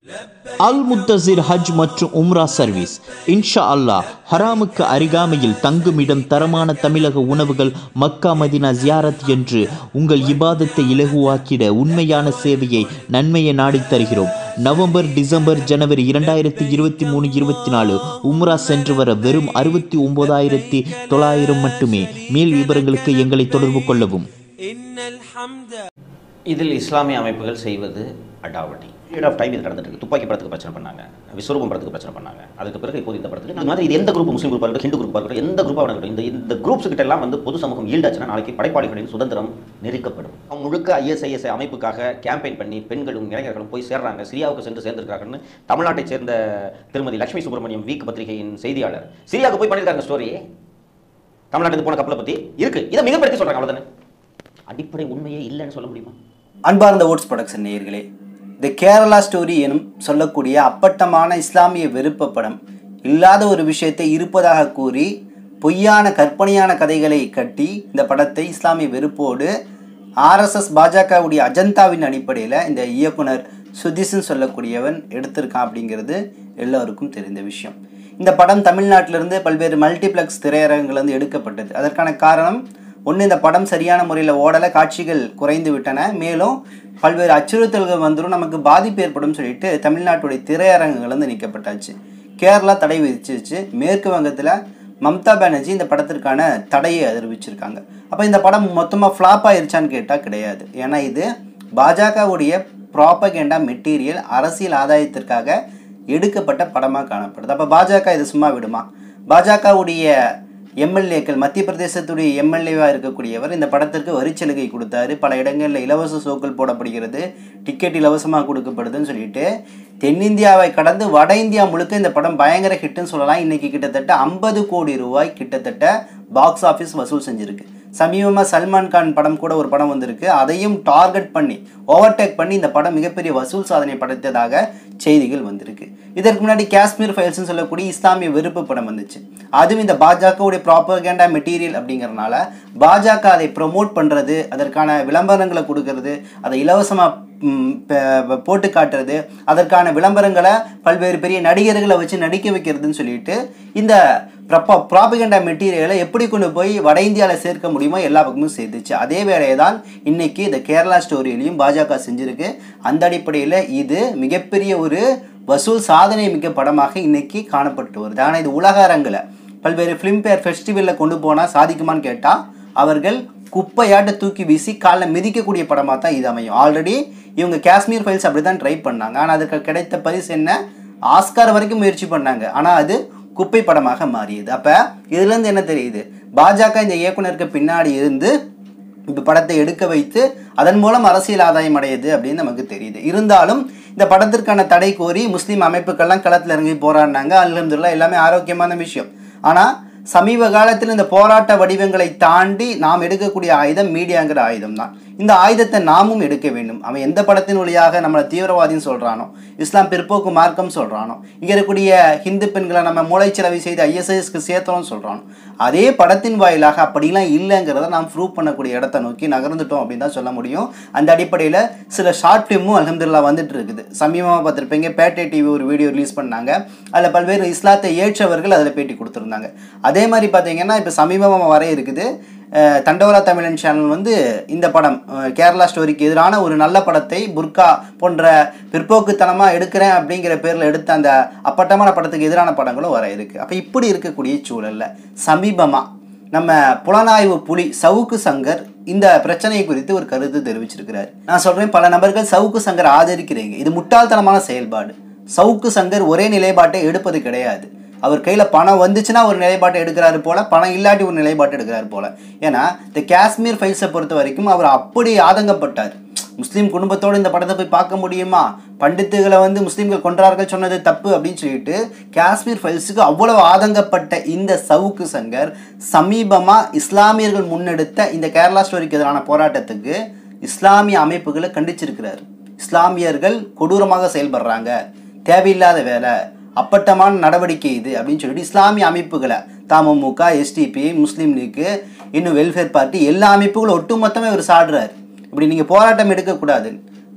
அல் முத்தசிர் ஹஜ் மற்றும் உம்ரா சர்வீஸ் இன்ஷா அல்லாஹ் ஹராமுக்கு அருகாமையில் தங்குமிடம் தரமான தமிழக உணவுகள் மக்கா மதினா ஜியாரத் என்று உங்கள் இபாதத்தை இலகுவாக்கிட உண்மையான சேவையை நன்மையை நாடித் தருகிறோம் நவம்பர் டிசம்பர் ஜனவரி இரண்டாயிரத்தி இருபத்தி மூணு இருபத்தி நாலு உம்ரா சென்று வர வெறும் அறுபத்தி ஒன்பதாயிரத்தி தொள்ளாயிரம் மட்டுமே மேல் விவரங்களுக்கு எங்களை தொடர்பு கொள்ளவும் إن الحمد இதில் இஸ்லாமிய அமைப்புகள் செய்வது அடாவடி பீரியட் ஆஃப் டைம் இது நடந்துட்டு இருக்கு துப்பாக்கி படத்துக்கு பிரச்சனை பண்ணாங்க விஸ்வரூபம் படத்துக்கு பிரச்சனை பண்ணாங்க அதுக்கு பிறகு இப்போது இந்த படத்துக்கு இந்த மாதிரி இது எந்த குரூப் முஸ்லீம் குரூப்பாக இருக்கட்டும் ஹிந்து குரூப்பாக இருக்கட்டும் எந்த குரூப்பாக இருக்கட்டும் இந்த இந்த குரூப்ஸ் கிட்ட எல்லாம் வந்து பொது சமூகம் ஈல்டாச்சுன்னா நாளைக்கு படைப்பாளிகளின் சுதந்திரம் நெருக்கப்படும் அவங்க முழுக்க ஐஎஸ்ஐஎஸ் அமைப்புக்காக கேம்பெயின் பண்ணி பெண்களும் இளைஞர்களும் போய் சேர்றாங்க சிரியாவுக்கு சென்று சேர்ந்திருக்காங்கன்னு தமிழ்நாட்டைச் சேர்ந்த திருமதி லட்சுமி சுப்பிரமணியம் வீக் பத்திரிகையின் செய்தியாளர் சிரியாவுக்கு போய் பண்ணியிருக்காங்க ஸ்டோரி தமிழ்நாட்டுக்கு போன கப்பலை பற்றி இருக்கு இதை மிகப்படுத்தி சொல்றாங்க அவ்வளோதானே அடிப்படை உண்மையே இல்லைன்னு சொல்ல முடியுமா அன்பார்ந்த ஓட்ஸ் ப்ரொடக்ஷன் நேயர்களே தி கேரளா ஸ்டோரி எனும் சொல்லக்கூடிய அப்பட்டமான இஸ்லாமிய விருப்ப படம் இல்லாத ஒரு விஷயத்தை இருப்பதாக கூறி பொய்யான கற்பனையான கதைகளை கட்டி இந்த படத்தை இஸ்லாமிய வெறுப்போடு ஆர்எஸ்எஸ் பாஜகவுடைய அஜந்தாவின் அடிப்படையில் இந்த இயக்குனர் சுதிஷன் சொல்லக்கூடியவன் எடுத்திருக்கான் அப்படிங்கிறது எல்லோருக்கும் தெரிந்த விஷயம் இந்த படம் தமிழ்நாட்டிலிருந்து பல்வேறு மல்டிப்ளெக்ஸ் திரையரங்குலேருந்து எடுக்கப்பட்டது அதற்கான காரணம் ஒன்று இந்த படம் சரியான முறையில் ஓடலை காட்சிகள் குறைந்து விட்டன மேலும் பல்வேறு அச்சுறுத்தல்கள் வந்துடும் நமக்கு பாதிப்பு ஏற்படும் சொல்லிட்டு தமிழ்நாட்டுடைய திரையரங்குகள்லேருந்து நீக்கப்பட்டாச்சு கேரளா தடை விதிச்சிருச்சு மேற்கு வங்கத்தில் மம்தா பானர்ஜி இந்த படத்திற்கான தடையை அறிவிச்சிருக்காங்க அப்போ இந்த படம் மொத்தமாக ஃப்ளாப் ஆயிருச்சான்னு கேட்டால் கிடையாது ஏன்னா இது பாஜகவுடைய ப்ராப்பகேண்டா மெட்டீரியல் அரசியல் ஆதாயத்திற்காக எடுக்கப்பட்ட படமாக காணப்படுது அப்போ பாஜக இது சும்மா விடுமா பாஜகவுடைய எம்எல்ஏக்கள் மத்திய பிரதேசத்துடைய எம்எல்ஏவாக இருக்கக்கூடியவர் இந்த படத்திற்கு வரிச்சலுகை கொடுத்தாரு பல இடங்களில் இலவச ஷோக்கள் போடப்படுகிறது டிக்கெட் இலவசமாக கொடுக்கப்படுதுன்னு சொல்லிட்டு தென்னிந்தியாவை கடந்து வட இந்தியா முழுக்க இந்த படம் பயங்கர ஹிட்டுன்னு சொல்லலாம் இன்னைக்கு கிட்டத்தட்ட ஐம்பது கோடி ரூபாய் கிட்டத்தட்ட பாக்ஸ் ஆஃபீஸ் வசூல் செஞ்சிருக்கு சமீபமாக சல்மான் கான் படம் கூட ஒரு படம் வந்திருக்கு அதையும் டார்கெட் பண்ணி ஓவர்டேக் பண்ணி இந்த படம் மிகப்பெரிய வசூல் சாதனை படைத்ததாக செய்திகள் வந்திருக்கு இதற்கு முன்னாடி காஷ்மீர் ஃபைல்ஸ்னு சொல்லக்கூடிய இஸ்லாமிய வெறுப்பு படம் வந்துச்சு அதுவும் இந்த பாஜகவுடைய ப்ராப்பகேண்டா மெட்டீரியல் அப்படிங்கறனால பாஜக அதை ப்ரொமோட் பண்ணுறது அதற்கான விளம்பரங்களை கொடுக்கறது அதை இலவசமாக போட்டு காட்டுறது அதற்கான விளம்பரங்களை பல்வேறு பெரிய நடிகர்களை வச்சு நடிக்க வைக்கிறதுன்னு சொல்லிட்டு இந்த ப்ரப்பா ப்ராபகண்டா மெட்டீரியலை எப்படி கொண்டு போய் வட இந்தியாவில் சேர்க்க முடியுமோ எல்லா பக்கமும் சேர்த்துச்சு அதே வேலையை தான் இன்னைக்கு இந்த கேரளா ஸ்டோரியிலையும் பாஜக செஞ்சிருக்கு அந்த அடிப்படையில் இது மிகப்பெரிய ஒரு வசூல் சாதனை மிக்க படமாக இன்னைக்கு காணப்பட்டு வருது ஆனால் இது உலக அரங்கில் பல்வேறு ஃபிலிம்பேர் ஃபெஸ்டிவலில் கொண்டு போனால் சாதிக்குமான்னு கேட்டால் அவர்கள் குப்பையாட்ட தூக்கி வீசி காலில் மிதிக்கக்கூடிய படமாக தான் இது அமையும் ஆல்ரெடி இவங்க காஷ்மீர் ஃபைல்ஸ் அப்படி தான் ட்ரை பண்ணாங்க ஆனால் அதுக்கு கிடைத்த பரிசு என்ன ஆஸ்கார் வரைக்கும் முயற்சி பண்ணாங்க ஆனால் அது குப்பை படமாக மாறியது அப்போ இதுலேருந்து என்ன தெரியுது பாஜக இந்த இயக்குனருக்கு பின்னாடி இருந்து இப்போ படத்தை எடுக்க வைத்து அதன் மூலம் அரசியல் ஆதாயம் அடையுது அப்படின்னு நமக்கு தெரியுது இருந்தாலும் இந்த படத்திற்கான தடை கோரி முஸ்லீம் அமைப்புகள்லாம் களத்தில் இறங்கி போராடினாங்க அல்ஹம்துலில்லாஹ் எல்லாமே ஆரோக்கியமான விஷயம் ஆனால் சமீப காலத்தில் இந்த போராட்ட வடிவங்களை தாண்டி நாம் எடுக்கக்கூடிய ஆயுதம் மீடியாங்கிற ஆயுதம் தான் இந்த ஆயுதத்தை நாமும் எடுக்க வேண்டும் அவன் எந்த படத்தின் வழியாக நம்மளை தீவிரவாதின்னு சொல்கிறானோ இஸ்லாம் பிற்போக்கு மார்க்கம் சொல்கிறானோ இங்கே இருக்கக்கூடிய ஹிந்து பெண்களை நம்ம மூளைச்சிலவை செய்து ஐஎஸ்ஐஎஸ்க்கு சேர்த்தோம்னு சொல்கிறானோ அதே படத்தின் வாயிலாக அப்படிலாம் இல்லைங்கிறத நாம் ப்ரூவ் பண்ணக்கூடிய இடத்த நோக்கி நகர்ந்துட்டோம் அப்படின்னு தான் சொல்ல முடியும் அந்த அடிப்படையில் சில ஷார்ட் ஃபிலிமும் அலமதுல்லா வந்துட்டு இருக்குது சமீபமாக பார்த்துருப்பீங்க பேட்டை டிவி ஒரு வீடியோ ரிலீஸ் பண்ணாங்க அதில் பல்வேறு இஸ்லாத்தை ஏற்றவர்கள் அதில் பேட்டி கொடுத்துருந்தாங்க அதே மாதிரி பார்த்தீங்கன்னா இப்போ சமீபமாக வர இருக்குது அஹ், தண்டோரா தமிழன் சேனல் வந்து இந்த படம் அஹ், கேரளா ஸ்டோரிக்கு எதிரான ஒரு நல்ல படத்தை புர்கா போன்ற பிற்போக்குத்தனமாக எடுக்கிறேன் அப்படிங்கிற பேரில் எடுத்த அந்த அப்பட்டமான படத்துக்கு எதிரான படங்களும் வர இருக்கு அப்போ இப்படி இருக்கக்கூடிய சூழல்ல சமீபமாக நம்ம புலனாய்வு புலி சவுக்கு சங்கர் இந்த பிரச்சனையை குறித்து ஒரு கருத்து தெரிவிச்சிருக்கிறார் நான் சொல்றேன் பல நபர்கள் சவுக்கு சங்கர் ஆதரிக்கிறீங்க இது முட்டாள்தனமான செயல்பாடு சவுக்கு சங்கர் ஒரே நிலைப்பாட்டை எடுப்பது கிடையாது அவர் கையில் பணம் வந்துச்சுன்னா ஒரு நிலைப்பாட்டை எடுக்கிறாரு போல பணம் இல்லாட்டி ஒரு நிலைப்பாட்டை எடுக்கிறாரு போல ஏன்னா இந்த காஷ்மீர் ஃபைல்ஸை பொறுத்த வரைக்கும் அவர் அப்படி ஆதங்கப்பட்டார் முஸ்லீம் குடும்பத்தோடு இந்த படத்தை போய் பார்க்க முடியுமா பண்டித்துகளை வந்து முஸ்லீம்கள் கொன்றார்கள் சொன்னது தப்பு அப்படின்னு சொல்லிட்டு காஷ்மீர் ஃபைல்ஸுக்கு அவ்வளவு ஆதங்கப்பட்ட இந்த சவுக்கு சங்கர் சமீபமாக இஸ்லாமியர்கள் முன்னெடுத்த இந்த கேரளா ஸ்டோரிக்கு எதிரான போராட்டத்துக்கு இஸ்லாமிய அமைப்புகளை கண்டிச்சிருக்கிறார் இஸ்லாமியர்கள் கொடூரமாக செயல்படுறாங்க தேவையில்லாத வேலை அப்பட்டமான நடவடிக்கை இது அப்படின்னு சொல்லிட்டு இஸ்லாமிய அமைப்புகளை தமமுக எஸ்டிபி முஸ்லீம் லீக்கு இன்னும் வெல்ஃபேர் பார்ட்டி எல்லா அமைப்புகளும் ஒட்டுமொத்தமே ஒரு சாடுறாரு இப்படி நீங்கள் போராட்டம் எடுக்கக்கூடாது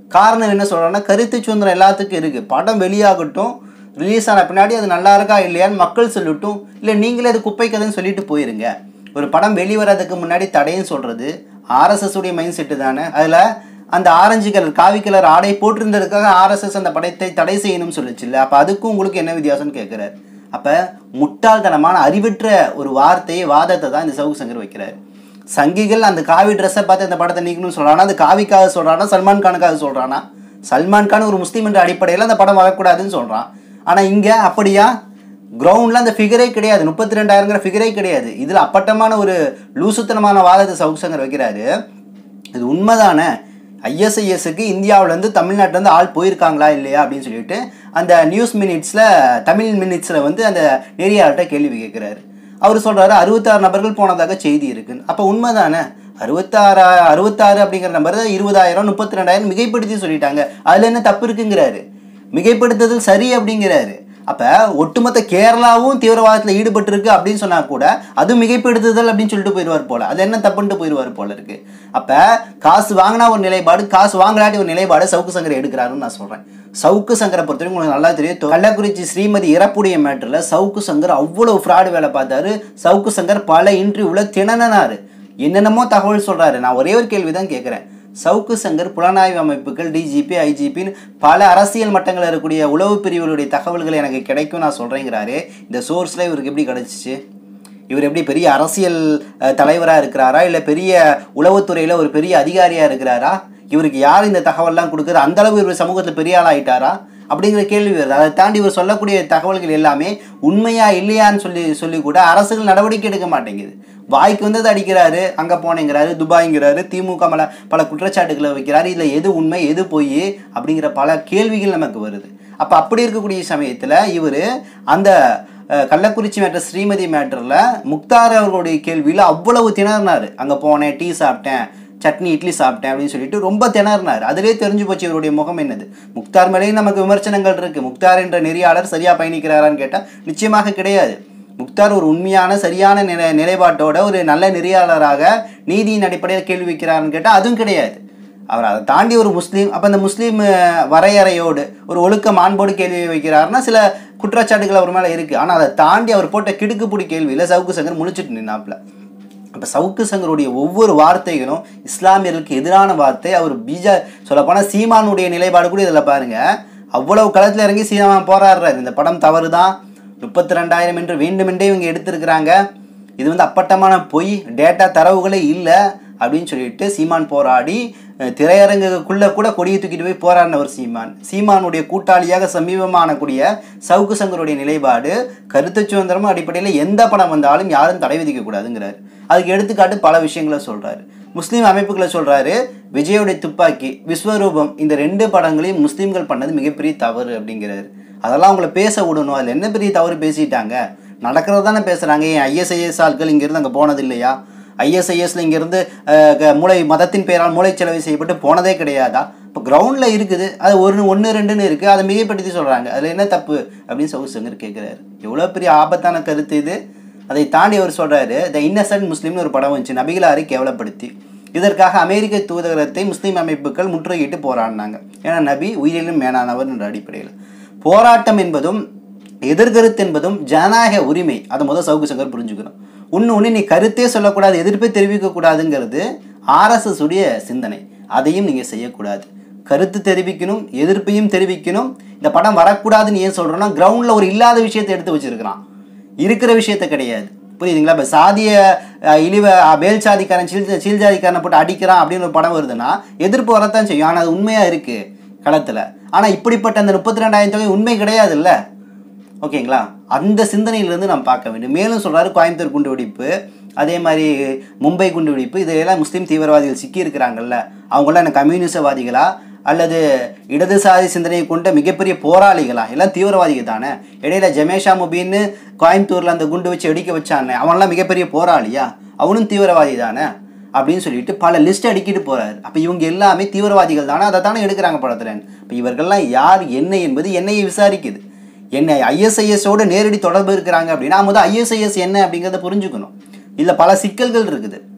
காரணம் என்ன சொல்கிறேன்னா கருத்து சுதந்திரம் எல்லாத்துக்கும் இருக்குது படம் வெளியாகட்டும் ரிலீஸ் ஆன பின்னாடி அது நல்லா இருக்கா இல்லையான்னு மக்கள் சொல்லட்டும் இல்லை நீங்களே அது குப்பை கதைன்னு சொல்லிட்டு போயிருங்க ஒரு படம் வெளிவரதுக்கு முன்னாடி தடைன்னு சொல்கிறது ஆர்எஸ்எஸ் உடைய மைண்ட் செட்டு தானே அதில் அந்த ஆரஞ்சு கலர் காவி கலர் ஆடை போட்டிருந்ததுக்காக ஆர்எஸ்எஸ் அந்த படத்தை தடை செய்யணும்னு சொல்லுச்சுல்ல அப்போ அதுக்கும் உங்களுக்கு என்ன வித்தியாசம்னு கேட்குறாரு அப்போ முட்டாள்தனமான அறிவற்ற ஒரு வார்த்தையை வாதத்தை தான் இந்த சவுக்கு சங்கர் வைக்கிறாரு சங்கிகள் அந்த காவி ட்ரெஸ்ஸை பார்த்து இந்த படத்தை நீக்கணும்னு சொல்கிறானா அது காவிக்காக சொல்கிறானா சல்மான் கானுக்காக சொல்கிறானா சல்மான் கான் ஒரு முஸ்லீம் என்ற அடிப்படையில் அந்த படம் வரக்கூடாதுன்னு சொல்கிறான் ஆனால் இங்கே அப்படியா கிரவுண்டில் அந்த ஃபிகரே கிடையாது முப்பத்தி ரெண்டாயிரங்கிற ஃபிகரே கிடையாது இதில் அப்பட்டமான ஒரு லூசுத்தனமான வாதத்தை சவுக் சங்கர் வைக்கிறாரு இது உண்மைதானே ஐஎஸ்ஐஎஸ்க்கு இந்தியாவிலேருந்து தமிழ்நாட்டிலேருந்து ஆள் போயிருக்காங்களா இல்லையா அப்படின்னு சொல்லிட்டு அந்த நியூஸ் மினிட்ஸில் தமிழ் மினிட்ஸில் வந்து அந்த நெறியாள்கிட்ட கேள்வி கேட்குறாரு அவர் சொல்கிறாரு அறுபத்தாறு நபர்கள் போனதாக செய்தி இருக்குன்னு அப்போ உண்மைதானே அறுபத்தாறு அறுபத்தாறு அப்படிங்கிற நம்பர் இருபதாயிரம் முப்பத்தி ரெண்டாயிரம் மிகைப்படுத்தி சொல்லிட்டாங்க அதில் என்ன தப்பு இருக்குங்கிறாரு மிகைப்படுத்துதல் சரி அப்படிங்கிறாரு அப்போ ஒட்டுமொத்த கேரளாவும் தீவிரவாதத்தில் ஈடுபட்டிருக்கு அப்படின்னு சொன்னால் கூட அது மிகைப்படுத்துதல் அப்படின்னு சொல்லிட்டு போயிடுவார் போல அது என்ன தப்புன்ட்டு போயிடுவார் போல இருக்கு அப்போ காசு வாங்கினா ஒரு நிலைப்பாடு காசு வாங்கலாட்டி ஒரு நிலைப்பாடு சவுக்கு சங்கர் எடுக்கிறாருன்னு நான் சொல்கிறேன் சவுக்கு சங்கரை பொறுத்தவரைக்கும் உங்களுக்கு நல்லா தெரியும் கள்ளக்குறிச்சி ஸ்ரீமதி இறப்புடைய மேட்டரில் சவுக்கு சங்கர் அவ்வளோ ஃப்ராடு வேலை பார்த்தாரு சவுக்கு சங்கர் பல இன்டர்வியூவில் திணறினார் என்னென்னமோ தகவல் சொல்கிறாரு நான் ஒரே ஒரு கேள்வி தான் கேட்குறேன் சவுக்கு சங்கர் புலனாய்வு அமைப்புகள் டிஜிபி ஐஜிபின்னு பல அரசியல் மட்டங்களில் இருக்கக்கூடிய உளவு பிரிவுகளுடைய தகவல்கள் எனக்கு கிடைக்கும் நான் சொல்கிறேங்கிறாரு இந்த சோர்ஸில் இவருக்கு எப்படி கிடச்சிச்சு இவர் எப்படி பெரிய அரசியல் தலைவராக இருக்கிறாரா இல்லை பெரிய உளவுத்துறையில் ஒரு பெரிய அதிகாரியாக இருக்கிறாரா இவருக்கு யார் இந்த தகவல்லாம் கொடுக்குறது அந்த அளவு இவர் சமூகத்தில் பெரிய ஆளாயிட்டாரா அப்படிங்கிற கேள்வி வருது அதை தாண்டி இவர் சொல்லக்கூடிய தகவல்கள் எல்லாமே உண்மையா இல்லையான்னு சொல்லி சொல்லி கூட அரசுகள் நடவடிக்கை எடுக்க மாட்டேங்குது வாய்க்கு வந்தது அடிக்கிறாரு அங்கே போனேங்கிறாரு துபாய்ங்கிறாரு திமுக மேலே பல குற்றச்சாட்டுகளை வைக்கிறாரு இதில் எது உண்மை எது பொய் அப்படிங்கிற பல கேள்விகள் நமக்கு வருது அப்போ அப்படி இருக்கக்கூடிய சமயத்தில் இவர் அந்த கள்ளக்குறிச்சி மேட்டர் ஸ்ரீமதி மேட்டரில் முக்தார் அவர்களுடைய கேள்வியில் அவ்வளவு திணறினார் அங்கே போனேன் டீ சாப்பிட்டேன் சட்னி இட்லி சாப்பிட்டேன் அப்படின்னு சொல்லிட்டு ரொம்ப திணறினார் அதிலே தெரிஞ்சு போச்சு இவருடைய முகம் என்னது முக்தார் மேலேயும் நமக்கு விமர்சனங்கள் இருக்குது முக்தார் என்ற நெறியாளர் சரியாக பயணிக்கிறாரான்னு கேட்டால் நிச்சயமாக கிடையாது முக்தார் ஒரு உண்மையான சரியான நிலை நிலைப்பாட்டோட ஒரு நல்ல நெறியாளராக நீதியின் அடிப்படையில் கேள்வி வைக்கிறாருன்னு கேட்டால் அதுவும் கிடையாது அவர் அதை தாண்டி ஒரு முஸ்லீம் அப்போ அந்த முஸ்லீம் வரையறையோடு ஒரு ஒழுக்க மாண்போடு கேள்வி வைக்கிறாருன்னா சில குற்றச்சாட்டுகள் அவர் மேலே இருக்குது ஆனால் அதை தாண்டி அவர் போட்ட கிடுக்குப்பிடி கேள்வியில் சவுக்கு சங்கர் முழிச்சிட்டு நின்னாப்புல அப்போ சவுக்கு சங்கருடைய ஒவ்வொரு வார்த்தைகளும் இஸ்லாமியர்களுக்கு எதிரான வார்த்தை அவர் பீஜா சொல்லப்போனால் சீமானுடைய நிலைப்பாடு கூட இதில் பாருங்கள் அவ்வளவு களத்தில் இறங்கி சீமான் போராடுறாரு இந்த படம் தவறு தான் முப்பத்தி ரெண்டாயிரம் என்று வேண்டுமென்றே இவங்க எடுத்திருக்கிறாங்க இது வந்து அப்பட்டமான பொய் டேட்டா தரவுகளே இல்லை அப்படின்னு சொல்லிட்டு சீமான் போராடி திரையரங்குக்குள்ளே கூட கொடியை தூக்கிட்டு போய் போராடினவர் சீமான் சீமானுடைய கூட்டாளியாக சமீபமானக்கூடிய சவுக்கு சங்கருடைய நிலைப்பாடு கருத்து சுதந்திரமும் அடிப்படையில் எந்த படம் வந்தாலும் யாரும் தடை விதிக்கக்கூடாதுங்கிறார் அதுக்கு எடுத்துக்காட்டு பல விஷயங்களை சொல்கிறாரு முஸ்லீம் அமைப்புகளை சொல்கிறாரு விஜயோடைய துப்பாக்கி விஸ்வரூபம் இந்த ரெண்டு படங்களையும் முஸ்லீம்கள் பண்ணது மிகப்பெரிய தவறு அப்படிங்கிறாரு அதெல்லாம் அவங்கள பேச விடணும் அதில் என்ன பெரிய தவறு பேசிட்டாங்க நடக்கிறது தானே பேசுகிறாங்க ஏன் ஐஎஸ்ஐஎஸ் ஆட்கள் இங்கேருந்து அங்கே போனது இல்லையா ஐஎஸ்ஐஎஸ்ல இங்கேருந்து மூளை மதத்தின் பெயரால் மூளை செலவு செய்யப்பட்டு போனதே கிடையாதா இப்போ கிரவுண்டில் இருக்குது அது ஒரு ஒன்று ரெண்டுன்னு இருக்குது அதை மிகைப்படுத்தி சொல்கிறாங்க அதில் என்ன தப்பு அப்படின்னு சவுத் சங்கர் கேட்குறாரு எவ்வளோ பெரிய ஆபத்தான கருத்து இது அதை தாண்டி அவர் சொல்கிறாரு த இன்னசென்ட் முஸ்லீம்னு ஒரு படம் வந்துச்சு நபிகளாரை கேவலப்படுத்தி இதற்காக அமெரிக்க தூதரகத்தை முஸ்லீம் அமைப்புகள் முற்றுகையிட்டு போராடினாங்க ஏன்னா நபி உயிரிலும் மேலானவர் என்ற அடிப்படையில் போராட்டம் என்பதும் எதிர்கருத்து என்பதும் ஜனநாயக உரிமை அதை முதல் சவுக்கு சங்கர் புரிஞ்சுக்கணும் ஒன்று ஒன்று நீ கருத்தே சொல்லக்கூடாது எதிர்ப்பே தெரிவிக்கக்கூடாதுங்கிறது ஆர்எஸ்எஸ் உடைய சிந்தனை அதையும் நீங்கள் செய்யக்கூடாது கருத்து தெரிவிக்கணும் எதிர்ப்பையும் தெரிவிக்கணும் இந்த படம் வரக்கூடாதுன்னு ஏன் சொல்கிறோன்னா கிரவுண்டில் ஒரு இல்லாத விஷயத்தை எடுத்து வச்சிருக்கிறான் இருக்கிற விஷயத்த கிடையாது புரியுதுங்களா இப்போ சாதிய இழிவ மேல் சாதிக்காரன் சீல் சீல் ஜாதிக்காரனை போட்டு அடிக்கிறான் அப்படின்னு ஒரு படம் வருதுன்னா எதிர்ப்பு வரத்தான் செய்யும் ஆனால் அது உண்மையாக இருக்குது களத்தில் ஆனால் இப்படிப்பட்ட அந்த முப்பத்தி ரெண்டாயிரம் தொகை உண்மை கிடையாதுல்ல ஓகேங்களா அந்த சிந்தனையிலேருந்து நம்ம பார்க்க வேண்டும் மேலும் சொல்கிறாரு கோயம்புத்தூர் குண்டு வெடிப்பு அதே மாதிரி மும்பை குண்டு வெடிப்பு இதையெல்லாம் முஸ்லீம் தீவிரவாதிகள் சிக்கி இருக்கிறாங்கல்ல அவங்களாம் என்ன கம்யூனிசவாதிகளா அல்லது இடதுசாரி சிந்தனையை கொண்ட மிகப்பெரிய போராளிகளா எல்லாம் தீவிரவாதிகள் தானே இடையில ஜமேஷா முபின்னு கோயம்புத்தூரில் அந்த குண்டு வச்சு வெடிக்க வச்சானே அவன்லாம் மிகப்பெரிய போராளியா அவனும் தீவிரவாதி தானே அப்படின்னு சொல்லிட்டு பல லிஸ்ட் அடிக்கிட்டு போறாரு அப்போ இவங்க எல்லாமே தீவிரவாதிகள் தானே அதை தானே எடுக்கிறாங்க படத்தில் இப்போ இவர்கள்லாம் யார் என்ன என்பது என்னையை விசாரிக்குது என்ன ஐஎஸ்ஐஎஸோடு நேரடி தொடர்பு இருக்கிறாங்க அப்படின்னா முதல் ஐஎஸ்ஐஎஸ் என்ன அப்படிங்கிறத புரிஞ்சுக்கணும் இதில் பல சிக்கல்கள் இருக்குது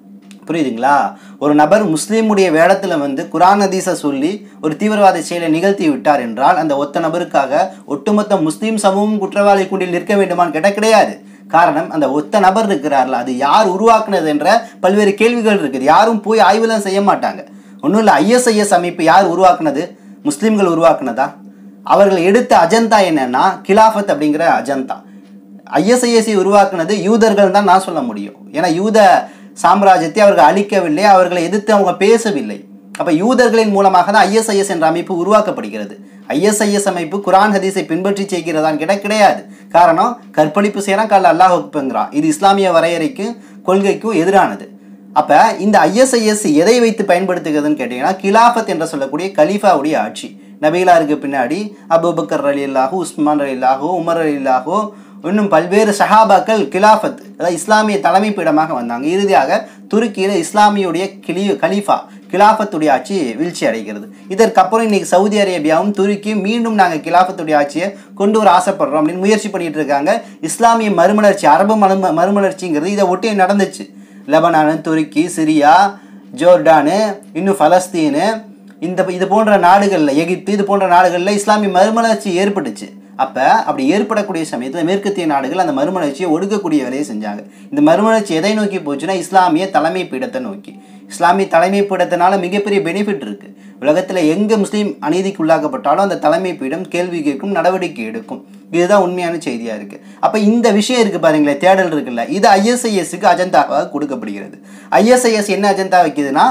புரியுதுங்களா ஒரு நபர் முஸ்லீமுடைய வேடத்துல வந்து குரான் ஹதீஸை சொல்லி ஒரு தீவிரவாத செயலை நிகழ்த்தி விட்டார் என்றால் அந்த ஒத்த நபருக்காக ஒட்டுமொத்த முஸ்லீம் சமூகம் குற்றவாளி கூண்டில் நிற்க வேண்டுமான்னு கேட்டால் கிடையாது காரணம் அந்த ஒத்த நபர் இருக்கிறார்ல அது யார் உருவாக்குனது என்ற பல்வேறு கேள்விகள் இருக்குது யாரும் போய் ஆய்வுலாம் செய்ய மாட்டாங்க ஒன்றும் இல்லை ஐஎஸ்ஐஎஸ் அமைப்பு யார் உருவாக்குனது முஸ்லீம்கள் உருவாக்குனதா அவர்கள் எடுத்த அஜந்தா என்னன்னா கிலாஃபத் அப்படிங்கிற அஜந்தா ஐஎஸ்ஐஎஸ்சி உருவாக்குனது யூதர்கள் தான் நான் சொல்ல முடியும் ஏன்னா யூத சாம்ராஜ்யத்தை அவர்கள் அழிக்கவில்லை அவர்களை எதிர்த்து அவங்க பேசவில்லை அப்ப யூதர்களின் மூலமாக தான் ஐஎஸ்ஐஎஸ் என்ற அமைப்பு உருவாக்கப்படுகிறது ஐஎஸ்ஐஎஸ் அமைப்பு குரான் ஹதீஸை பின்பற்றி செய்கிறதான்னு கேட்டால் கிடையாது காரணம் கற்பழிப்பு செய்யறான் கால அல்லாஹ் ஒப்புங்கிறான் இது இஸ்லாமிய வரையறைக்கும் கொள்கைக்கும் எதிரானது அப்ப இந்த ஐஎஸ்ஐஎஸ் எதை வைத்து பயன்படுத்துகிறதுன்னு கேட்டீங்கன்னா கிலாஃபத் என்று சொல்லக்கூடிய கலீஃபாவுடைய ஆட்சி நபிகளாருக்கு பின்னாடி அபுபக்கர் அலி அல்லாஹூ உஸ்மான் அலி அல்லாஹூ உமர் அலி அல்லாஹூ இன்னும் பல்வேறு சஹாபாக்கள் கிலாஃபத் அதாவது இஸ்லாமிய தலைமை பீடமாக வந்தாங்க இறுதியாக துருக்கியில் இஸ்லாமியுடைய கிளி கலீஃபா கிலாஃபத்துடைய ஆட்சி வீழ்ச்சி அடைகிறது இதற்கப்புறம் இன்னைக்கு சவுதி அரேபியாவும் துருக்கியும் மீண்டும் நாங்கள் கிலாஃபத்துடைய ஆட்சியை கொண்டு வர ஆசைப்படுறோம் அப்படின்னு முயற்சி பண்ணிட்டு இருக்காங்க இஸ்லாமிய மறுமலர்ச்சி அரபு மறு மறுமலர்ச்சிங்கிறது இதை ஒட்டி நடந்துச்சு லெபனானு துருக்கி சிரியா ஜோர்டானு இன்னும் பலஸ்தீனு இந்த இது போன்ற நாடுகளில் எகிப்து இது போன்ற நாடுகளில் இஸ்லாமிய மறுமலர்ச்சி ஏற்பட்டுச்சு அப்போ அப்படி ஏற்படக்கூடிய சமயத்தில் மேற்கத்திய நாடுகள் அந்த மறுமலர்ச்சியை ஒடுக்கக்கூடிய வேலையை செஞ்சாங்க இந்த மறுமலர்ச்சி எதை நோக்கி போச்சுன்னா இஸ்லாமிய தலைமை பீடத்தை நோக்கி இஸ்லாமிய தலைமை பீடத்தினால மிகப்பெரிய பெனிஃபிட் இருக்குது உலகத்தில் எங்கே முஸ்லீம் அநீதிக்கு உள்ளாக்கப்பட்டாலும் அந்த தலைமை பீடம் கேள்வி கேட்கும் நடவடிக்கை எடுக்கும் இதுதான் உண்மையான செய்தியாக இருக்குது அப்போ இந்த விஷயம் இருக்குது பாருங்களேன் தேடல் இருக்குல்ல இது ஐஎஸ்ஐஎஸ்க்கு அஜந்தாவாக கொடுக்கப்படுகிறது ஐஎஸ்ஐஎஸ் என்ன அஜந்தா வைக்குதுன்னா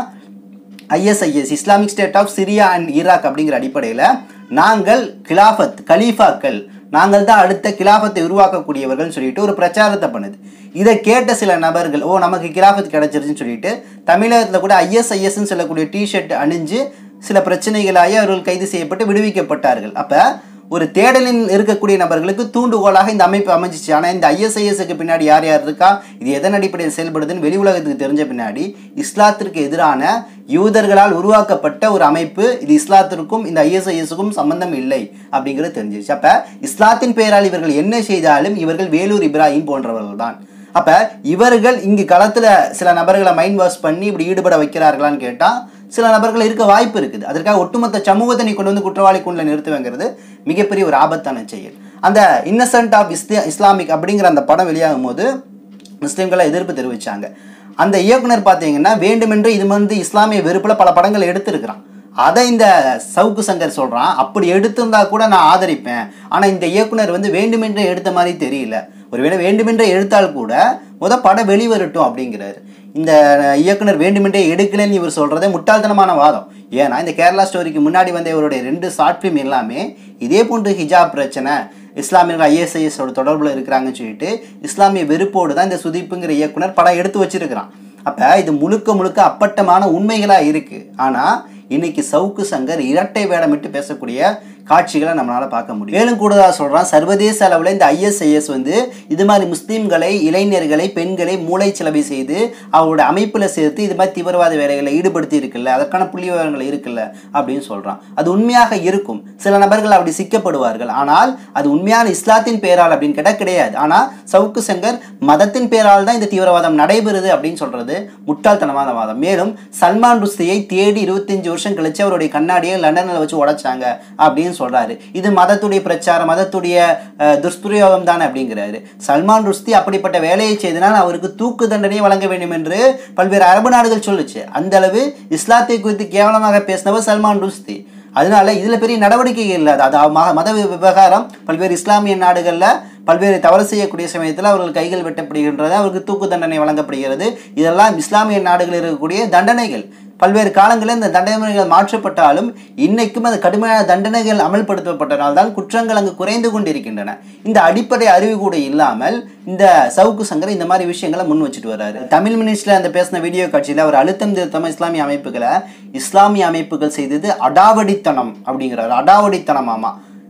ISIS Islamic State of Syria and Iraq அப்படிங்கிற அடிப்படையில் நாங்கள் கிலாஃபத் கலீஃபாக்கள் நாங்கள் தான் அடுத்த கிலாஃபத்தை உருவாக்கக்கூடியவர்கள் சொல்லிட்டு ஒரு பிரச்சாரத்தை பண்ணுது இதை கேட்ட சில நபர்கள் ஓ நமக்கு கிலாஃபத் கிடைச்சிருச்சுன்னு சொல்லிட்டு தமிழகத்தில் கூட ஐஎஸ்ஐஎஸ்ன்னு சொல்லக்கூடிய டிஷர்ட் அணிஞ்சு சில பிரச்சனைகளாகி அவர்கள் கைது செய்யப்பட்டு விடுவிக்கப்பட்டார்கள் அப்போ ஒரு தேடலில் இருக்கக்கூடிய நபர்களுக்கு தூண்டுகோலாக இந்த அமைப்பு அமைஞ்சிச்சு ஆனால் இந்த ஐஎஸ்ஐஎஸ்க்கு பின்னாடி யார் யார் இருக்கா இது எதன் அடிப்படையில் செயல்படுதுன்னு வெளி உலகத்துக்கு தெரிஞ்ச பின்னாடி இஸ்லாத்திற்கு எதிரான யூதர்களால் உருவாக்கப்பட்ட ஒரு அமைப்பு இது இஸ்லாத்திற்கும் இந்த ஐஎஸ்ஐஎஸ்க்கும் சம்பந்தம் இல்லை அப்படிங்கிறது தெரிஞ்சிருச்சு அப்போ இஸ்லாத்தின் பெயரால் இவர்கள் என்ன செய்தாலும் இவர்கள் வேலூர் இப்ராஹிம் போன்றவர்கள் தான் அப்போ இவர்கள் இங்கு களத்தில் சில நபர்களை மைண்ட் வாஷ் பண்ணி இப்படி ஈடுபட வைக்கிறார்களான்னு கேட்டால் சில நபர்கள் இருக்க வாய்ப்பு இருக்குது அதற்காக ஒட்டுமொத்த சமூகத்தை நீ கொண்டு வந்து குற்றவாளி கூண்டில் நிறுத்துவேங்கிறது மிகப்பெரிய ஒரு ஆபத்தான செயல் அந்த இன்னசென்ட் ஆஃப் இஸ்லா இஸ்லாமிக் அப்படிங்கிற அந்த படம் வெளியாகும் போது முஸ்லீம்களை எதிர்ப்பு தெரிவித்தாங்க அந்த இயக்குனர் பார்த்தீங்கன்னா வேண்டுமென்று இது வந்து இஸ்லாமிய வெறுப்பில் பல படங்கள் எடுத்திருக்கிறான் அதை இந்த சவுக்கு சங்கர் சொல்கிறான் அப்படி எடுத்திருந்தா கூட நான் ஆதரிப்பேன் ஆனால் இந்த இயக்குனர் வந்து வேண்டுமென்றே எடுத்த மாதிரி தெரியல ஒருவேளை வேண்டுமென்றே எடுத்தால் கூட முத படம் வெளிவரட்டும் அப்படிங்கிறாரு இந்த இயக்குனர் வேண்டுமென்றே எடுக்கலைன்னு இவர் சொல்கிறதே முட்டாள்தனமான வாதம் ஏன்னா இந்த கேரளா ஸ்டோரிக்கு முன்னாடி வந்த இவருடைய ரெண்டு ஷார்ட் ஃபிலிம் எல்லாமே இதே போன்று ஹிஜாப் பிரச்சனை இஸ்லாமியர்கள் ஐஎஸ்ஐஎஸோட தொடர்பில் இருக்கிறாங்கன்னு சொல்லிட்டு இஸ்லாமிய வெறுப்போடு தான் இந்த சுதிப்புங்கிற இயக்குனர் படம் எடுத்து வச்சிருக்கிறான் அப்போ இது முழுக்க முழுக்க அப்பட்டமான உண்மைகளாக இருக்குது ஆனால் இன்னைக்கு சவுக்கு சங்கர் இரட்டை வேடமிட்டு பேசக்கூடிய காட்சிகளை நம்மளால் பார்க்க முடியும் மேலும் கூடுதலாக சொல்கிறான் சர்வதேச அளவில் இந்த ஐஎஸ்ஐஎஸ் வந்து இது மாதிரி முஸ்லீம்களை இளைஞர்களை பெண்களை மூளை செலவை செய்து அவரோட அமைப்பில் சேர்த்து இது மாதிரி தீவிரவாத வேலைகளை ஈடுபடுத்தி இருக்குல்ல அதற்கான புள்ளி விவரங்கள் இருக்குல்ல அப்படின்னு சொல்கிறான் அது உண்மையாக இருக்கும் சில நபர்கள் அப்படி சிக்கப்படுவார்கள் ஆனால் அது உண்மையான இஸ்லாத்தின் பேரால் அப்படின்னு கேட்டால் கிடையாது ஆனால் சவுக்கு சங்கர் மதத்தின் பேரால் தான் இந்த தீவிரவாதம் நடைபெறுது அப்படின்னு சொல்கிறது முட்டாள்தனமான வாதம் மேலும் சல்மான் ருஸ்தியை தேடி இருபத்தஞ்சு வருஷம் கழிச்சு அவருடைய கண்ணாடியை லண்டனில் வச்சு உடைச்சாங்க அப்படின்னு சொல்றாரு இது மதத்துடைய பிரச்சாரம் மதத்துடைய அஹ், துஷ்பிரயோகம் தானே அப்படிங்கிறாரு சல்மான் ருஸ்தி அப்படிப்பட்ட வேலையை செய்தனால் அவருக்கு தூக்கு தண்டனை வழங்க வேண்டும் என்று பல்வேறு அரபு நாடுகள் சொல்லுச்சு அந்த அளவு இஸ்லாத்தை குறித்து கேவலமாக பேசினவர் சல்மான் ருஸ்தி அதனால இதுல பெரிய நடவடிக்கைகள் இல்லை அது அது மத- மத விவகாரம் பல்வேறு இஸ்லாமிய நாடுகளில் பல்வேறு தவறு செய்யக்கூடிய சமயத்தில் அவர்கள் கைகள் வெட்டப்படுகின்றது அவருக்கு தூக்கு தண்டனை வழங்கப்படுகிறது இதெல்லாம் இஸ்லாமிய நாடுகளில் இருக்கக்கூடிய தண்டனைகள் பல்வேறு காலங்களில் இந்த தண்டனைகள் மாற்றப்பட்டாலும் இன்னைக்கும் அந்த கடுமையான தண்டனைகள் அமல்படுத்தப்பட்டதால்தான் குற்றங்கள் அங்கு குறைந்து கொண்டிருக்கின்றன இந்த அடிப்படை அறிவு கூட இல்லாமல் இந்த சவுக்கு சங்கர் இந்த மாதிரி விஷயங்களை முன் வச்சுட்டு வர்றாரு தமிழ் மினிஸ்ட்ல அந்த பேசின வீடியோ காட்சியில் அவர் அழுத்தம் திருத்தம் இஸ்லாமிய அமைப்புகளை இஸ்லாமிய அமைப்புகள் செய்தது அடாவடித்தனம் அப்படிங்கிறாரு அடாவடித்தனமாமா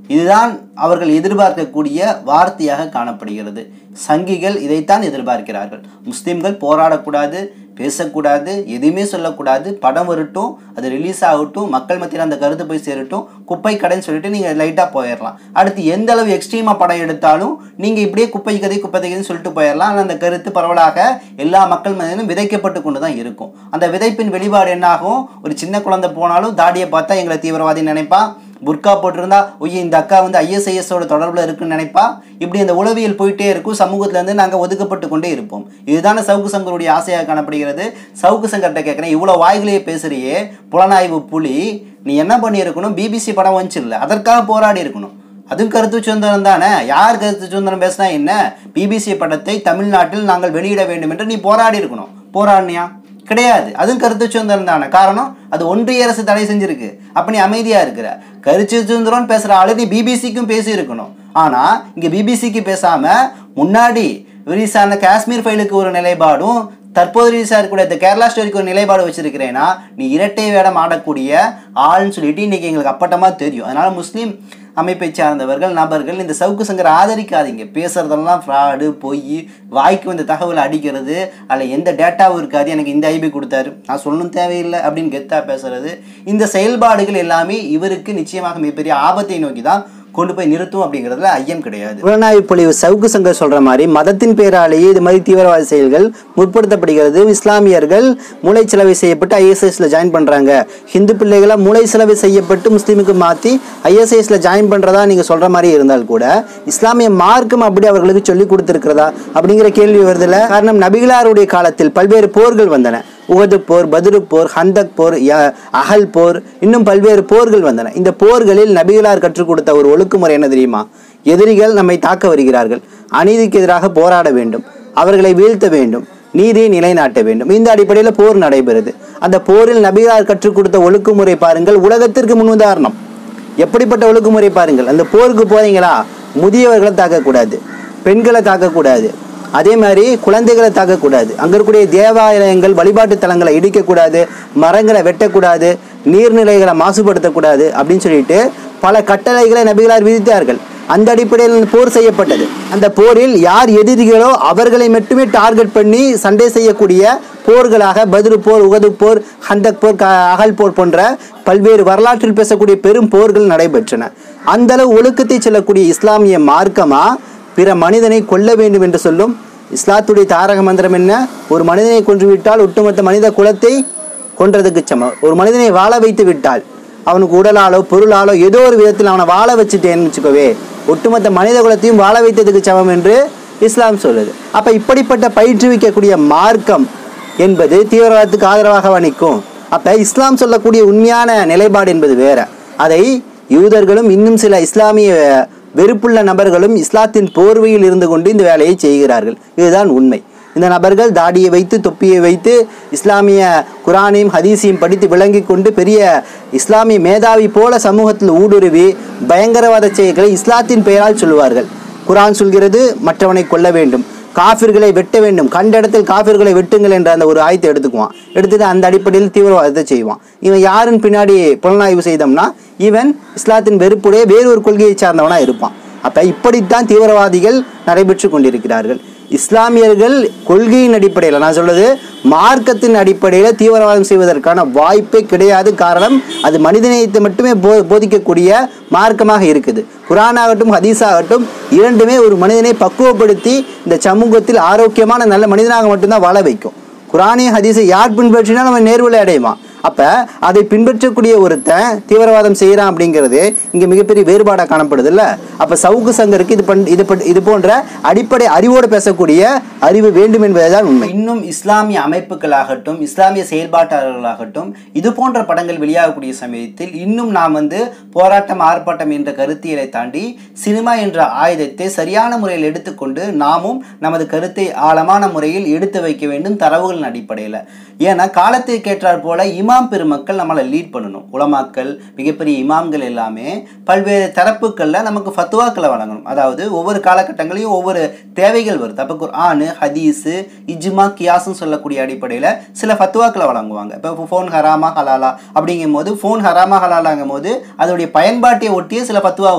இதுதான் அவர்கள் எதிர்பார்க்கக்கூடிய வார்த்தையாக காணப்படுகிறது சங்கிகள் இதைத்தான் எதிர்பார்க்கிறார்கள் முஸ்லிம்கள் போராடக்கூடாது பேசக்கூடாது எதுவுமே சொல்லக்கூடாது படம் வரட்டும் அது ரிலீஸ் ஆகட்டும் மக்கள் மத்தியில் அந்த கருத்து போய் சேரட்டும் குப்பை கடைன்னு சொல்லிட்டு நீங்கள் லைட்டாக போயிடலாம் அடுத்து எந்த அளவு எக்ஸ்ட்ரீமாக படம் எடுத்தாலும் நீங்கள் இப்படியே குப்பை கதை குப்பை கதைன்னு சொல்லிட்டு போயிடலாம் ஆனால் அந்த கருத்து பரவலாக எல்லா மக்கள் மத்தியிலும் விதைக்கப்பட்டு கொண்டு தான் இருக்கும் அந்த விதைப்பின் வெளிப்பாடு என்னாகும் ஒரு சின்ன குழந்தை போனாலும் தாடியை பார்த்தா எங்களை தீவிரவாதி நினைப்பா புர்கா போட்டிருந்தா ஒய்ய இந்த அக்கா வந்து ஐஎஸ்ஐஎஸோட தொடர்பில் இருக்குன்னு நினைப்பா இப்படி அந்த உளவியல் போயிட்டே இருக்கும் சமூகத்திலேருந்து நாங்கள் ஒதுக்கப்பட்டு கொண்டே இருப்போம் இதுதானே சவுக்கு சங்கருடைய ஆசையாக காணப்படுகிறது சவுக்கு சங்கர்கிட்ட கேட்குறேன் இவ்வளோ வாய்களையே பேசுறியே புலனாய்வு புலி நீ என்ன பண்ணியிருக்கணும் பிபிசி படம் வந்துச்சு இல்லை அதற்காக போராடி இருக்கணும் அதுவும் கருத்து சுதந்திரம் தானே யார் கருத்து சுதந்திரம் பேசினா என்ன பிபிசி படத்தை தமிழ்நாட்டில் நாங்கள் வெளியிட வேண்டும் என்று நீ போராடி இருக்கணும் போராடினியா கிடையாது அதுவும் கருத்து சுதந்திரம் தானே காரணம் அது ஒன்றிய அரசு தடை செஞ்சிருக்கு அப்ப நீ அமைதியா இருக்கிற கருத்து சுதந்திரம்னு பேசுற ஆளு நீ பிபிசிக்கும் பேசி இருக்கணும் ஆனா இங்க பிபிசிக்கு பேசாம முன்னாடி ரிலீஸான காஷ்மீர் ஃபைலுக்கு ஒரு நிலைப்பாடும் தற்போது ரிலீஸ் இருக்கக்கூடிய இந்த கேரளா ஸ்டோரிக்கு ஒரு நிலைப்பாடு வச்சிருக்கிறேன்னா நீ இரட்டை வேடம் ஆடக்கூடிய ஆள்னு சொல்லிட்டு இன்னைக்கு எங்களுக்கு அப்பட்டமா தெரியும் அதனால முஸ்லீம் அமைப்பை சார்ந்தவர்கள் நபர்கள் இந்த சவுக்கு சங்கரை ஆதரிக்காதீங்க பேசுறதெல்லாம் ஃப்ராடு பொய் வாய்க்கு வந்த தகவலை அடிக்கிறது அதில் எந்த டேட்டாவும் இருக்காது எனக்கு இந்த ஐபி கொடுத்தாரு நான் சொல்லணும் தேவையில்லை அப்படின்னு கெத்தா பேசுறது இந்த செயல்பாடுகள் எல்லாமே இவருக்கு நிச்சயமாக மிகப்பெரிய ஆபத்தை நோக்கி தான் கொண்டு போய் நிறுத்தும் அப்படிங்கிறதுல ஐயம் கிடையாது புலனாய்வு பொழிவு சவுக்கு சங்கர் சொல்ற மாதிரி மதத்தின் பேராலேயே இது மாதிரி தீவிரவாத செயல்கள் முற்படுத்தப்படுகிறது இஸ்லாமியர்கள் மூளை செலவை செய்யப்பட்டு ஐஎஸ்ஐஸ்ல ஜாயின் பண்றாங்க ஹிந்து பிள்ளைகளை மூளை செலவு செய்யப்பட்டு முஸ்லீமுக்கு மாத்தி ஐஎஸ்ஐஸ்ல ஜாயின் பண்றதா நீங்க சொல்ற மாதிரி இருந்தால் கூட இஸ்லாமிய மார்க்கம் அப்படி அவர்களுக்கு சொல்லி கொடுத்திருக்கிறதா அப்படிங்கிற கேள்வி வருதுல காரணம் நபிகளாருடைய காலத்தில் பல்வேறு போர்கள் வந்தன உகது போர் பதுரு போர் ஹந்தக் போர் ய- அகல் போர் இன்னும் பல்வேறு போர்கள் வந்தன இந்த போர்களில் நபிகளார் கற்றுக் கொடுத்த ஒரு ஒழுக்குமுறை என்ன தெரியுமா எதிரிகள் நம்மை தாக்க வருகிறார்கள் அநீதிக்கு எதிராக போராட வேண்டும் அவர்களை வீழ்த்த வேண்டும் நீதியை நிலைநாட்ட வேண்டும் இந்த அடிப்படையில் போர் நடைபெறுது அந்த போரில் நபிகளார் கற்றுக் கொடுத்த ஒழுக்குமுறை பாருங்கள் உலகத்திற்கு முன்னுதாரணம் எப்படிப்பட்ட ஒழுங்குமுறை பாருங்கள் அந்த போருக்கு போறீங்களா முதியவர்களை தாக்கக்கூடாது பெண்களை தாக்கக்கூடாது அதே மாதிரி குழந்தைகளை தாக்கக்கூடாது அங்க இருக்கக்கூடிய தேவாலயங்கள் வழிபாட்டு தலங்களை இடிக்கக்கூடாது மரங்களை வெட்டக்கூடாது நீர்நிலைகளை மாசுபடுத்தக்கூடாது அப்படின்னு சொல்லிட்டு பல கட்டளைகளை நபிகளார் விதித்தார்கள் அந்த அடிப்படையில் போர் செய்யப்பட்டது அந்த போரில் யார் எதிரிகளோ அவர்களை மட்டுமே டார்கெட் பண்ணி சண்டை செய்யக்கூடிய போர்களாக பத்ரு போர் உகது போர் ஹந்தக் போர் க- அகல் போர் போன்ற பல்வேறு வரலாற்றில் பேசக்கூடிய பெரும் போர்கள் நடைபெற்றன அந்த அளவு ஒழுக்கத்தை செல்லக்கூடிய இஸ்லாமிய மார்க்கமா பிற மனிதனை கொல்ல வேண்டும் என்று சொல்லும் இஸ்லாத்துடைய தாரக மந்திரம் என்ன ஒரு மனிதனை கொன்றுவிட்டால் ஒட்டுமொத்த மனித குலத்தை கொன்றதுக்கு சமம் ஒரு மனிதனை வாழ வைத்து விட்டால் அவனுக்கு உடலாலோ பொருளாலோ ஏதோ ஒரு விதத்தில் அவனை வாழ வச்சுட்டேன்னு வச்சுக்கோவே ஒட்டுமொத்த மனித குலத்தையும் வாழ வைத்ததுக்கு சமம் என்று இஸ்லாம் சொல்லுது அப்ப இப்படிப்பட்ட பயிற்றுவிக்கக்கூடிய மார்க்கம் என்பது தீவிரவாதத்துக்கு ஆதரவாக நிற்கும் அப்ப இஸ்லாம் சொல்லக்கூடிய உண்மையான நிலைப்பாடு என்பது வேற அதை யூதர்களும் இன்னும் சில இஸ்லாமிய வெறுப்புள்ள நபர்களும் இஸ்லாத்தின் போர்வையில் இருந்து கொண்டு இந்த வேலையை செய்கிறார்கள் இதுதான் உண்மை இந்த நபர்கள் தாடியை வைத்து தொப்பியை வைத்து இஸ்லாமிய குரானையும் ஹதீஸையும் படித்து விளங்கி கொண்டு பெரிய இஸ்லாமிய மேதாவி போல சமூகத்தில் ஊடுருவி பயங்கரவாத செயல்களை இஸ்லாத்தின் பெயரால் சொல்லுவார்கள் குரான் சொல்கிறது மற்றவனை கொல்ல வேண்டும் காஃபிர்களை வெட்ட வேண்டும் கண்ட இடத்தில் காஃபிர்களை வெட்டுங்கள் என்ற அந்த ஒரு ஆயத்தை எடுத்துக்குவான் எடுத்துட்டு அந்த அடிப்படையில் தீவிரவாதத்தை செய்வான் இவன் யாருன்னு பின்னாடி புலனாய்வு செய்தோம்னா இவன் இஸ்லாத்தின் வெறுப்புடைய வேறு ஒரு கொள்கையை சார்ந்தவனா இருப்பான் அப்ப இப்படித்தான் தீவிரவாதிகள் நடைபெற்று கொண்டிருக்கிறார்கள் இஸ்லாமியர்கள் கொள்கையின் அடிப்படையில் நான் சொல்றது மார்க்கத்தின் அடிப்படையில் தீவிரவாதம் செய்வதற்கான வாய்ப்பே கிடையாது காரணம் அது மனிதநேயத்தை மட்டுமே போ போதிக்கக்கூடிய மார்க்கமாக இருக்குது குரானாகட்டும் ஹதீஸாகட்டும் இரண்டுமே ஒரு மனிதனை பக்குவப்படுத்தி இந்த சமூகத்தில் ஆரோக்கியமான நல்ல மனிதனாக மட்டும்தான் வாழ வைக்கும் குரானிய ஹதீஸை யார் பின்பற்றினாலும் அவன் நேர்வலை அடைவான் அப்ப அதை பின்பற்றக்கூடிய ஒருத்தன் தீவிரவாதம் செய்யறான் அப்படிங்கிறது இங்க மிகப்பெரிய வேறுபாடா காணப்படுது இல்ல அப்ப சவுக்கு சங்கருக்கு இது பண் இது பண்- இது போன்ற அடிப்படை அறிவோடு பேசக்கூடிய அறிவு வேண்டும் என்பதுதான் உண்மை இன்னும் இஸ்லாமிய அமைப்புகளாகட்டும் இஸ்லாமிய செயல்பாட்டாளர்களாகட்டும் இது போன்ற படங்கள் வெளியாகக்கூடிய சமயத்தில் இன்னும் நாம் வந்து போராட்டம் ஆர்ப்பாட்டம் என்ற கருத்தியலை தாண்டி சினிமா என்ற ஆயுதத்தை சரியான முறையில் எடுத்துக்கொண்டு நாமும் நமது கருத்தை ஆழமான முறையில் எடுத்து வைக்க வேண்டும் தரவுகளின் அடிப்படையில் ஏன்னா காலத்திற்கு ஏற்றாற் போல இமாம் பெருமக்கள் நம்மளை லீட் பண்ணணும் உலமாக்கள் மிகப்பெரிய இமாம்கள் எல்லாமே பல்வேறு தரப்புகளில் நமக்கு ஃபத்துவாக்களை வழங்கணும் அதாவது ஒவ்வொரு காலகட்டங்களையும் ஒவ்வொரு தேவைகள் வருது அப்போ குர்ஆனு ஹதீஸு இஜ்மா கியாஸ்னு சொல்லக்கூடிய அடிப்படையில் சில ஃபத்துவாக்களை வழங்குவாங்க இப்போ ஃபோன் ஹராமா ஹலாலா அப்படிங்கும் போது ஃபோன் ஹராமா ஹலாலாங்கும் போது அதோடைய பயன்பாட்டை ஒட்டிய சில ஃபத்துவா வரும்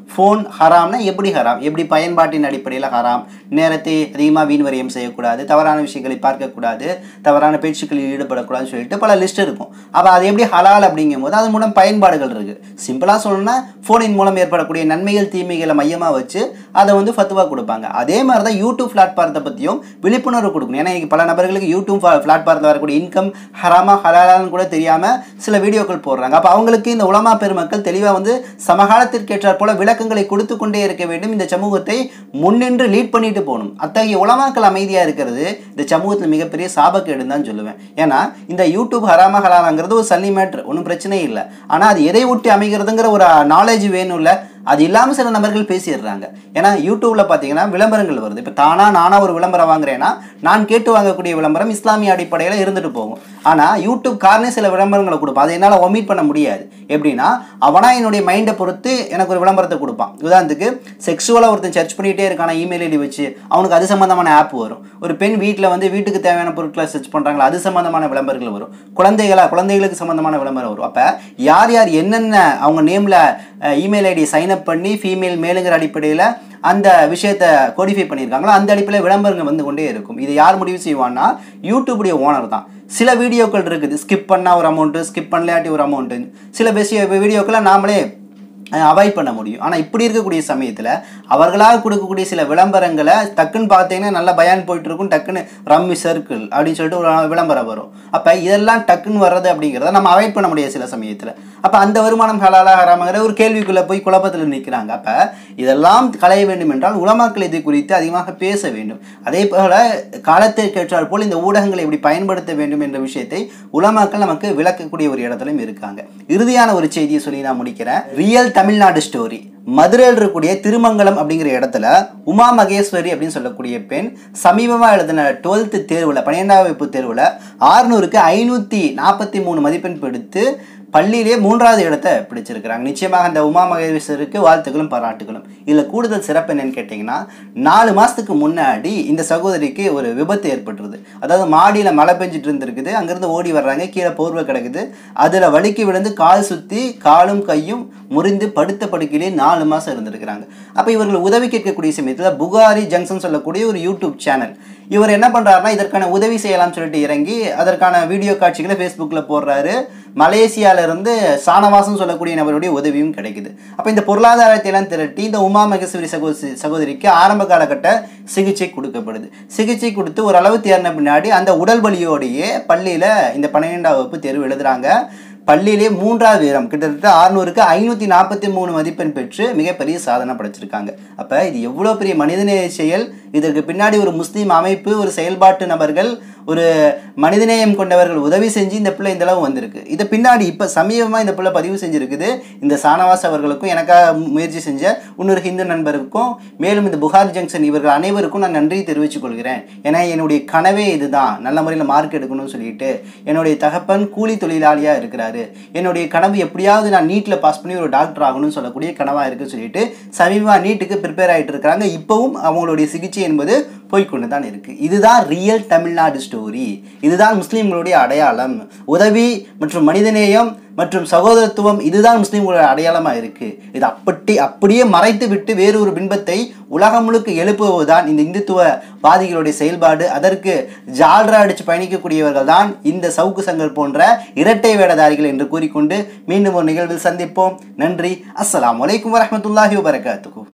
ஃபோன் ஹராம்னா எப்படி ஹராம் எப்படி பயன்பாட்டின் அடிப்படையில் ஹராம் நேரத்தை அதிகமாக வீண் வரியம் செய்யக்கூடாது தவறான விஷயங்களை பார்க்கக்கூடாது தவறான பேச்சுக்களில் ஈடுபடக்கூடாதுன்னு சொல்லிட்டு பல லிஸ்ட் இருக்கும் அப்போ அது எப்படி ஹலால் அப்படிங்கும் போது அது மூலம் பயன்பாடுகள் இருக்குது சிம்பிளாக சொல்லணும்னா ஃபோனின் மூலம் ஏற்படக்கூடிய நன்மைகள் தீமைகளை மையமாக வச்சு அதை வந்து ஃபத்துவா கொடுப்பாங்க அதே மாதிரி தான் யூடியூப் பிளாட்ஃபாரத்தை பற்றியும் விழிப்புணர்வு கொடுக்கணும் ஏன்னா இன்னைக்கு பல நபர்களுக்கு யூடியூப் பிளாட்ஃபாரத்தில் வரக்கூடிய இன்கம் ஹராமா ஹலாலான்னு கூட தெரியாமல் சில வீடியோக்கள் போடுறாங்க அப்போ அவங்களுக்கு இந்த உலமா பெருமக்கள் தெளிவாக வந்து சமகாலத்திற்கேற்றாற் போல விளக்கங்களை கொடுத்து கொண்டே இருக்க வேண்டும் இந்த சமூகத்தை முன்னின்று லீட் பண்ணிட்டு போகணும் அத்தகைய உலமாக்கள் அமைதியாக இருக்கிறது இந்த சமூகத்தில் மிகப்பெரிய சாபக்கேடுன்னு தான் சொல்லுவேன் ஏன்னா இந்த யூடியூப் ஹராமா ஹலாலாங்கிறது ஒரு சல்லி மேட்ரு ஒன்றும் பிரச்சனை இல்லை ஆனால் அது எதை ஒட்டி அமைகிறதுங்கிற ஒரு நாலேஜ் வேணும்ல அது இல்லாமல் சில நபர்கள் பேசிடுறாங்க ஏன்னா யூடியூப்ல பார்த்தீங்கன்னா விளம்பரங்கள் வருது இப்போ தானா நானா ஒரு விளம்பரம் வாங்குறேன்னா நான் கேட்டு வாங்கக்கூடிய விளம்பரம் இஸ்லாமிய அடிப்படையில் இருந்துட்டு போகும் ஆனால் யூடியூப் காரனே சில விளம்பரங்களை கொடுப்பான் அதை என்னால் ஒமிட் பண்ண முடியாது எப்படின்னா அவனா என்னுடைய மைண்டை பொறுத்து எனக்கு ஒரு விளம்பரத்தை கொடுப்பான் உதாரணத்துக்கு செக்ஸுவலாக ஒருத்தன் சர்ச் பண்ணிகிட்டே இருக்கான இமெயில் ஐடி வச்சு அவனுக்கு அது சம்மந்தமான ஆப் வரும் ஒரு பெண் வீட்டில் வந்து வீட்டுக்கு தேவையான பொருட்களை சர்ச் பண்ணுறாங்களா அது சம்மந்தமான விளம்பரங்கள் வரும் குழந்தைகளா குழந்தைகளுக்கு சம்மந்தமான விளம்பரம் வரும் அப்போ யார் யார் என்னென்ன அவங்க நேமில் இமெயில் ஐடி சைன் அப் பண்ணி ஃபீமேல் மேலுங்கிற அடிப்படையில் அந்த விஷயத்தை கோடிஃபை பண்ணியிருக்காங்களோ அந்த அடிப்படையில் விளம்பரங்கள் வந்து கொண்டே இருக்கும் இது யார் முடிவு செய்வான்னா யூடியூபுடைய ஓனர் தான் சில வீடியோக்கள் இருக்குது ஸ்கிப் பண்ணால் ஒரு அமௌண்ட்டு ஸ்கிப் பண்ணலாட்டி ஒரு அமௌண்ட்டு சில விஷய வீடியோக்களை நாமளே அவாய்ட் பண்ண முடியும் ஆனால் இப்படி இருக்கக்கூடிய சமயத்தில் அவர்களாக கொடுக்கக்கூடிய சில விளம்பரங்களை டக்குன்னு பார்த்தீங்கன்னா நல்லா பயான் போயிட்டு இருக்கும் டக்குன்னு ரம்மி சர்க்கிள் அப்படின்னு சொல்லிட்டு ஒரு விளம்பரம் வரும் அப்போ இதெல்லாம் டக்குன்னு வர்றது அப்படிங்கிறத நம்ம அவாய்ட் பண்ண முடியாது சில சமயத்தில் அப்போ அந்த வருமானம் ஹலாலா ஹராமங்கிற ஒரு கேள்விக்குள்ளே போய் குழப்பத்தில் நிற்கிறாங்க அப்போ இதெல்லாம் களைய வேண்டும் என்றால் உலமாக்கள் இது குறித்து அதிகமாக பேச வேண்டும் அதே போல் காலத்திற்கு ஏற்றால் போல் இந்த ஊடகங்களை எப்படி பயன்படுத்த வேண்டும் என்ற விஷயத்தை உலமாக்கள் நமக்கு விளக்கக்கூடிய ஒரு இடத்துலையும் இருக்காங்க இறுதியான ஒரு செய்தியை சொல்லி நான் முடிக்கிறேன் ரியல் தமிழ்நாடு ஸ்டோரி மதுரையில் இருக்கக்கூடிய திருமங்கலம் அப்படிங்கிற இடத்துல உமா மகேஸ்வரி அப்படின்னு சொல்லக்கூடிய பெண் சமீபமாக எழுதின டுவெல்த்து தேர்வில் பன்னிரெண்டாம் வகுப்பு தேர்வில் ஆறுநூறுக்கு ஐநூற்றி நாற்பத்தி மூணு மதிப்பெண் எடுத்து பள்ளியிலே மூன்றாவது இடத்தை பிடிச்சிருக்கிறாங்க நிச்சயமாக அந்த உமா மகேஸ்வருக்கு வாழ்த்துக்களும் பாராட்டுகளும் இதில் கூடுதல் சிறப்பு என்னன்னு கேட்டிங்கன்னா நாலு மாதத்துக்கு முன்னாடி இந்த சகோதரிக்கு ஒரு விபத்து ஏற்பட்டுருது அதாவது மாடியில் மழை பெஞ்சிட்டு இருந்திருக்குது அங்கேருந்து ஓடி வர்றாங்க கீழே போர்வை கிடக்குது அதில் வலிக்கு விழுந்து கால் சுற்றி காலும் கையும் முறிந்து படுத்த படுக்கையிலே நாலு மாதம் இருந்திருக்கிறாங்க அப்போ இவர்கள் உதவி கேட்கக்கூடிய சமயத்தில் புகாரி ஜங்ஷன் சொல்லக்கூடிய ஒரு யூடியூப் சேனல் இவர் என்ன பண்ணுறாருனா இதற்கான உதவி செய்யலாம்னு சொல்லிட்டு இறங்கி அதற்கான வீடியோ காட்சிகளை ஃபேஸ்புக்கில் போடுறாரு மலேசியாவிலிருந்து சானவாசம் சொல்லக்கூடிய நபருடைய உதவியும் கிடைக்குது அப்போ இந்த பொருளாதாரத்தை எல்லாம் திரட்டி இந்த உமா மகேஸ்வரி சகோ சகோதரிக்கு ஆரம்ப காலகட்ட சிகிச்சை கொடுக்கப்படுது சிகிச்சை கொடுத்து ஓரளவு தேர்ன பின்னாடி அந்த உடல் வலியோடையே பள்ளியில் இந்த பன்னிரெண்டாம் வகுப்பு தேர்வு எழுதுறாங்க பள்ளியிலே மூன்றாவது வீரம் கிட்டத்தட்ட ஆறுநூறுக்கு ஐநூற்றி நாற்பத்தி மூணு மதிப்பெண் பெற்று மிகப்பெரிய சாதனை படைச்சிருக்காங்க அப்போ இது எவ்வளோ பெரிய மனிதநேய செயல் இதற்கு பின்னாடி ஒரு முஸ்லீம் அமைப்பு ஒரு செயல்பாட்டு நபர்கள் ஒரு மனிதநேயம் கொண்டவர்கள் உதவி செஞ்சு இந்த பிள்ளை இந்த அளவு வந்திருக்கு இதை பின்னாடி இப்போ சமீபமாக இந்த பிள்ளை பதிவு செஞ்சுருக்குது இந்த சானவாஸ் அவர்களுக்கும் எனக்காக முயற்சி செஞ்ச இன்னொரு ஹிந்து நண்பருக்கும் மேலும் இந்த புகார் ஜங்ஷன் இவர்கள் அனைவருக்கும் நான் நன்றி தெரிவித்துக் கொள்கிறேன் ஏன்னா என்னுடைய கனவே இதுதான் நல்ல முறையில் மார்க் எடுக்கணும்னு சொல்லிட்டு என்னுடைய தகப்பன் கூலி தொழிலாளியாக இருக்கிறாரு என்னுடைய கனவு எப்படியாவது நான் நீட்டில் பாஸ் பண்ணி ஒரு டாக்டர் ஆகணும்னு சொல்லக்கூடிய கனவாக இருக்குன்னு சொல்லிட்டு சமீபமாக நீட்டுக்கு ப்ரிப்பேர் ஆகிட்டு இருக்கிறாங்க இப்போவும் அவங்களுடைய சிகிச்சை என்பது போய்கொண்டு தான் இருக்குது இதுதான் ரியல் தமிழ்நாடு ஸ்டோரி இதுதான் முஸ்லீம்களுடைய அடையாளம் உதவி மற்றும் மனிதநேயம் மற்றும் சகோதரத்துவம் இதுதான் முஸ்லீம்களோட அடையாளமாக இருக்குது இது அப்படி அப்படியே மறைத்து விட்டு வேறு ஒரு பின்பத்தை உலகம் முழுக்க எழுப்புவதுதான் இந்த இந்துத்துவ வாதிகளுடைய செயல்பாடு அதற்கு ஜால்ரா அடித்து பயணிக்கக்கூடியவர்கள் தான் இந்த சவுக்கு சங்கர் போன்ற இரட்டை வேடதாரிகள் என்று கூறிக்கொண்டு மீண்டும் ஒரு நிகழ்வில் சந்திப்போம் நன்றி அஸ்ஸலாமு அலைக்கும் வரஹ்மத்துல்லாஹி வபரகாத்துஹு